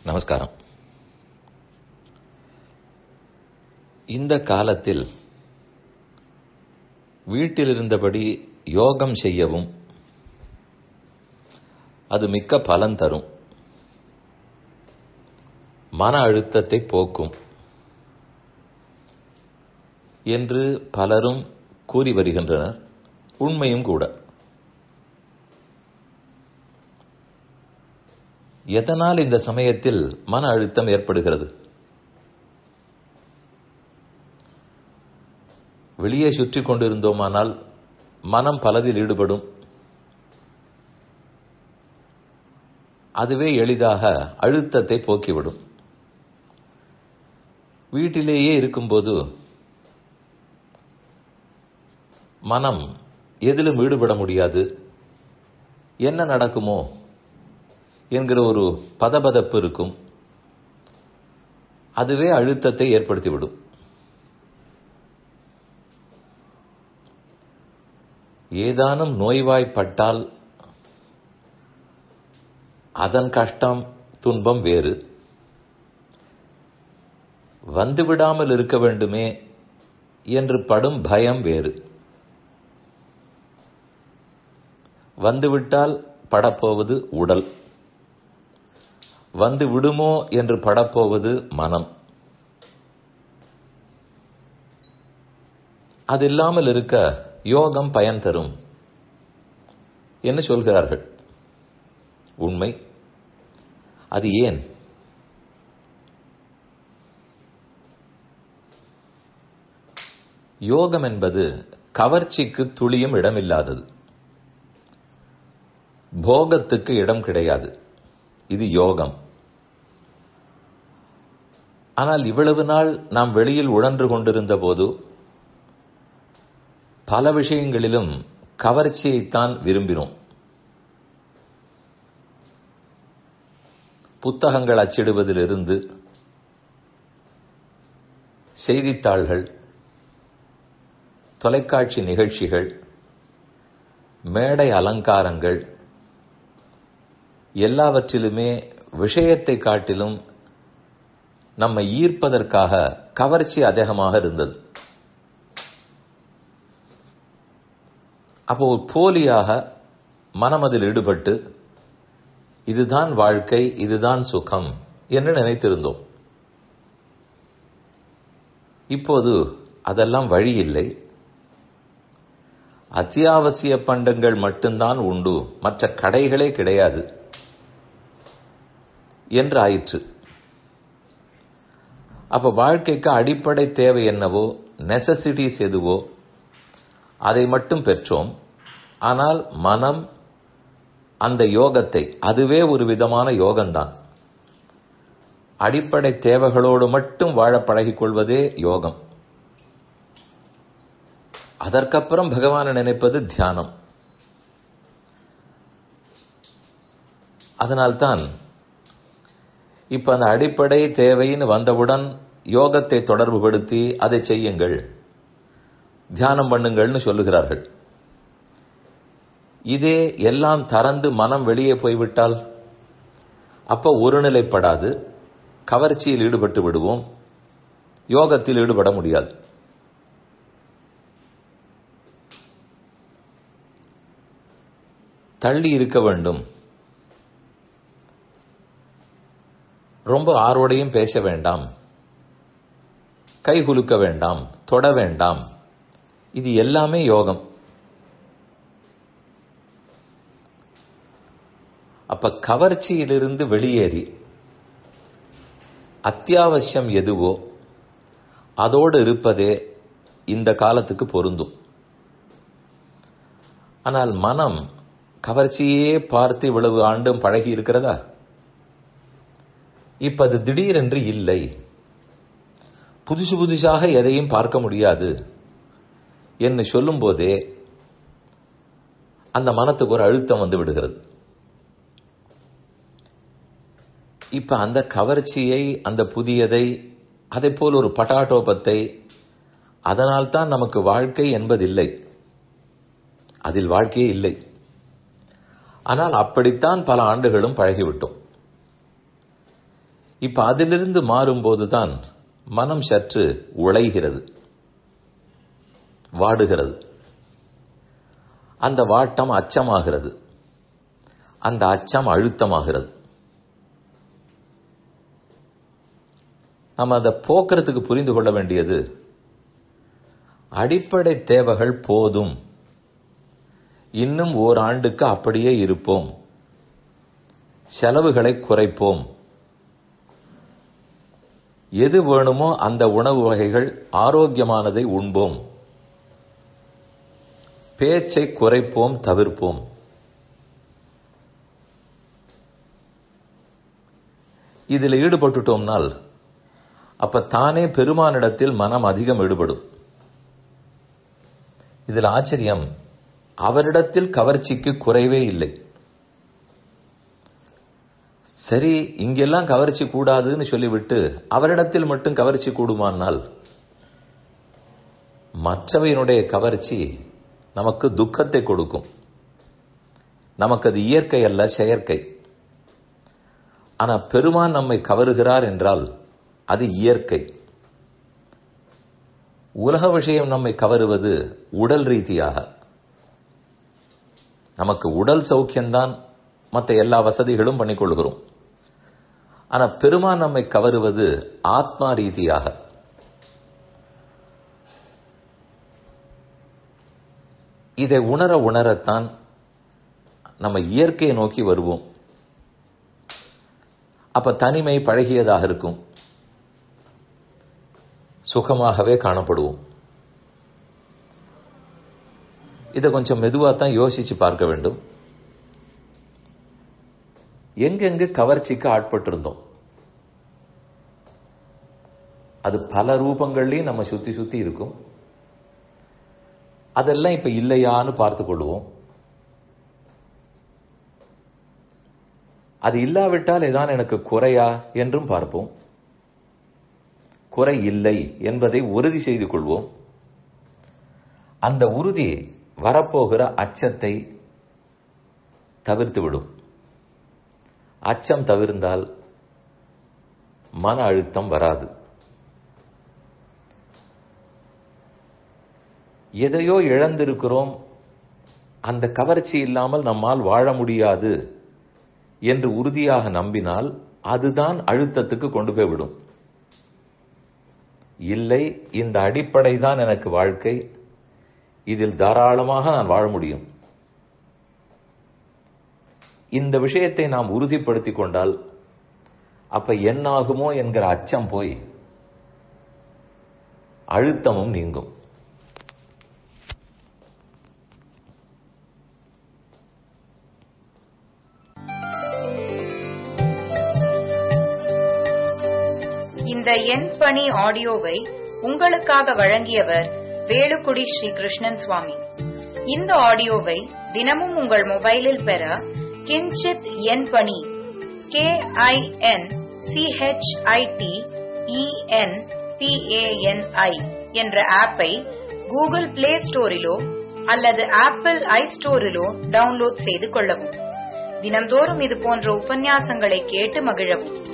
நமஸ்காரம் இந்த காலத்தில் வீட்டில் இருந்தபடி யோகம் செய்யவும் அது மிக்க பலன் தரும் மன அழுத்தத்தை போக்கும் என்று பலரும் கூறி வருகின்றனர் உண்மையும் கூட எதனால் இந்த சமயத்தில் மன அழுத்தம் ஏற்படுகிறது வெளியே சுற்றி கொண்டிருந்தோமானால் மனம் பலதில் ஈடுபடும் அதுவே எளிதாக அழுத்தத்தை போக்கிவிடும் வீட்டிலேயே இருக்கும்போது மனம் எதிலும் ஈடுபட முடியாது என்ன நடக்குமோ என்கிற ஒரு பதபதப்பு இருக்கும் அதுவே அழுத்தத்தை ஏற்படுத்திவிடும் ஏதானும் நோய்வாய்ப்பட்டால் அதன் கஷ்டம் துன்பம் வேறு வந்துவிடாமல் இருக்க வேண்டுமே என்று படும் பயம் வேறு வந்துவிட்டால் படப்போவது உடல் வந்து விடுமோ என்று படப்போவது மனம் அது இல்லாமல் இருக்க யோகம் பயன் தரும் என்று சொல்கிறார்கள் உண்மை அது ஏன் யோகம் என்பது கவர்ச்சிக்கு துளியும் இடமில்லாதது போகத்துக்கு இடம் கிடையாது இது யோகம் ஆனால் இவ்வளவு நாள் நாம் வெளியில் உழன்று கொண்டிருந்த போது பல விஷயங்களிலும் கவர்ச்சியைத்தான் விரும்பினோம் புத்தகங்கள் அச்சிடுவதிலிருந்து செய்தித்தாள்கள் தொலைக்காட்சி நிகழ்ச்சிகள் மேடை அலங்காரங்கள் எல்லாவற்றிலுமே விஷயத்தை காட்டிலும் நம்மை ஈர்ப்பதற்காக கவர்ச்சி அதிகமாக இருந்தது அப்போ போலியாக மனம் அதில் ஈடுபட்டு இதுதான் வாழ்க்கை இதுதான் சுகம் என்று நினைத்திருந்தோம் இப்போது அதெல்லாம் வழி இல்லை அத்தியாவசிய பண்டங்கள் மட்டும்தான் உண்டு மற்ற கடைகளே கிடையாது என்று ஆயிற்று அப்ப வாழ்க்கைக்கு அடிப்படை தேவை என்னவோ நெசசிட்டிஸ் எதுவோ அதை மட்டும் பெற்றோம் ஆனால் மனம் அந்த யோகத்தை அதுவே ஒரு விதமான யோகம்தான் அடிப்படை தேவைகளோடு மட்டும் வாழ பழகிக் கொள்வதே யோகம் அதற்கப்புறம் பகவானை நினைப்பது தியானம் அதனால்தான் இப்ப அந்த அடிப்படை தேவைன்னு வந்தவுடன் யோகத்தை தொடர்புபடுத்தி அதை செய்யுங்கள் தியானம் பண்ணுங்கள்னு சொல்லுகிறார்கள் இதே எல்லாம் தரந்து மனம் வெளியே போய்விட்டால் அப்ப ஒருநிலைப்படாது கவர்ச்சியில் ஈடுபட்டு விடுவோம் யோகத்தில் ஈடுபட முடியாது தள்ளி இருக்க வேண்டும் ரொம்ப ஆர்வடையும் பேச வேண்டாம் கை குலுக்க வேண்டாம் தொட வேண்டாம் இது எல்லாமே யோகம் அப்ப கவர்ச்சியிலிருந்து வெளியேறி அத்தியாவசியம் எதுவோ அதோடு இருப்பதே இந்த காலத்துக்கு பொருந்தும் ஆனால் மனம் கவர்ச்சியே பார்த்து இவ்வளவு ஆண்டும் பழகி இருக்கிறதா இப்ப அது திடீரென்று இல்லை புதுசு புதுசாக எதையும் பார்க்க முடியாது என்று சொல்லும் போதே அந்த மனத்துக்கு ஒரு அழுத்தம் வந்து விடுகிறது இப்ப அந்த கவர்ச்சியை அந்த புதியதை அதை போல் ஒரு பட்டாட்டோபத்தை அதனால்தான் நமக்கு வாழ்க்கை என்பதில்லை அதில் வாழ்க்கையே இல்லை ஆனால் அப்படித்தான் பல ஆண்டுகளும் பழகிவிட்டோம் இப்ப அதிலிருந்து மாறும்போதுதான் மனம் சற்று உழைகிறது வாடுகிறது அந்த வாட்டம் அச்சமாகிறது அந்த அச்சம் அழுத்தமாகிறது நம்ம அதை போக்குறதுக்கு புரிந்து கொள்ள வேண்டியது அடிப்படை தேவைகள் போதும் இன்னும் ஓராண்டுக்கு அப்படியே இருப்போம் செலவுகளை குறைப்போம் எது வேணுமோ அந்த உணவு வகைகள் ஆரோக்கியமானதை உண்போம் பேச்சை குறைப்போம் தவிர்ப்போம் இதில் ஈடுபட்டுட்டோம்னால் அப்ப தானே பெருமானிடத்தில் மனம் அதிகம் ஈடுபடும் இதில் ஆச்சரியம் அவரிடத்தில் கவர்ச்சிக்கு குறைவே இல்லை சரி இங்கெல்லாம் கவர்ச்சி கூடாதுன்னு சொல்லிவிட்டு அவரிடத்தில் மட்டும் கவர்ச்சி கூடுமானால் மற்றவையினுடைய கவர்ச்சி நமக்கு துக்கத்தை கொடுக்கும் நமக்கு அது இயற்கை அல்ல செயற்கை ஆனா பெருமான் நம்மை கவருகிறார் என்றால் அது இயற்கை உலக விஷயம் நம்மை கவருவது உடல் ரீதியாக நமக்கு உடல் சௌக்கியம்தான் மற்ற எல்லா வசதிகளும் பண்ணிக்கொள்கிறோம் ஆனா பெருமான் நம்மை கவருவது ஆத்மா ரீதியாக இதை உணர உணரத்தான் நம்ம இயற்கையை நோக்கி வருவோம் அப்ப தனிமை பழகியதாக இருக்கும் சுகமாகவே காணப்படுவோம் இதை கொஞ்சம் மெதுவா தான் யோசிச்சு பார்க்க வேண்டும் எங்கெங்கு கவர்ச்சிக்கு ஆட்பட்டிருந்தோம் அது பல ரூபங்கள்லயும் நம்ம சுத்தி சுத்தி இருக்கும் அதெல்லாம் இப்ப இல்லையான்னு பார்த்து கொள்வோம் அது இல்லாவிட்டால் ஏதான் எனக்கு குறையா என்றும் பார்ப்போம் குறை இல்லை என்பதை உறுதி செய்து கொள்வோம் அந்த உறுதி வரப்போகிற அச்சத்தை தவிர்த்துவிடும் அச்சம் தவிர்ந்தால் மன அழுத்தம் வராது எதையோ இழந்திருக்கிறோம் அந்த கவர்ச்சி இல்லாமல் நம்மால் வாழ முடியாது என்று உறுதியாக நம்பினால் அதுதான் அழுத்தத்துக்கு கொண்டு போய்விடும் இல்லை இந்த அடிப்படை தான் எனக்கு வாழ்க்கை இதில் தாராளமாக நான் வாழ முடியும் இந்த விஷயத்தை நாம் உறுதிப்படுத்திக் கொண்டால் அப்ப என்னாகுமோ என்கிற அச்சம் போய் அழுத்தமும் நீங்கும் இந்த எண் பணி ஆடியோவை உங்களுக்காக வழங்கியவர் வேலுக்குடி ஸ்ரீ கிருஷ்ணன் சுவாமி இந்த ஆடியோவை தினமும் உங்கள் மொபைலில் பெற கிஞ்சித் எண் பணி கே ஐ என் சிஹெச்ஐடி இஎன் பிஏஎன்ஐ என்ற ஆப்பை கூகுள் பிளே ஸ்டோரிலோ அல்லது ஆப்பிள் ஐ ஸ்டோரிலோ டவுன்லோட் செய்து கொள்ளவும் தினம்தோறும் இது போன்ற உபன்யாசங்களை கேட்டு மகிழவும்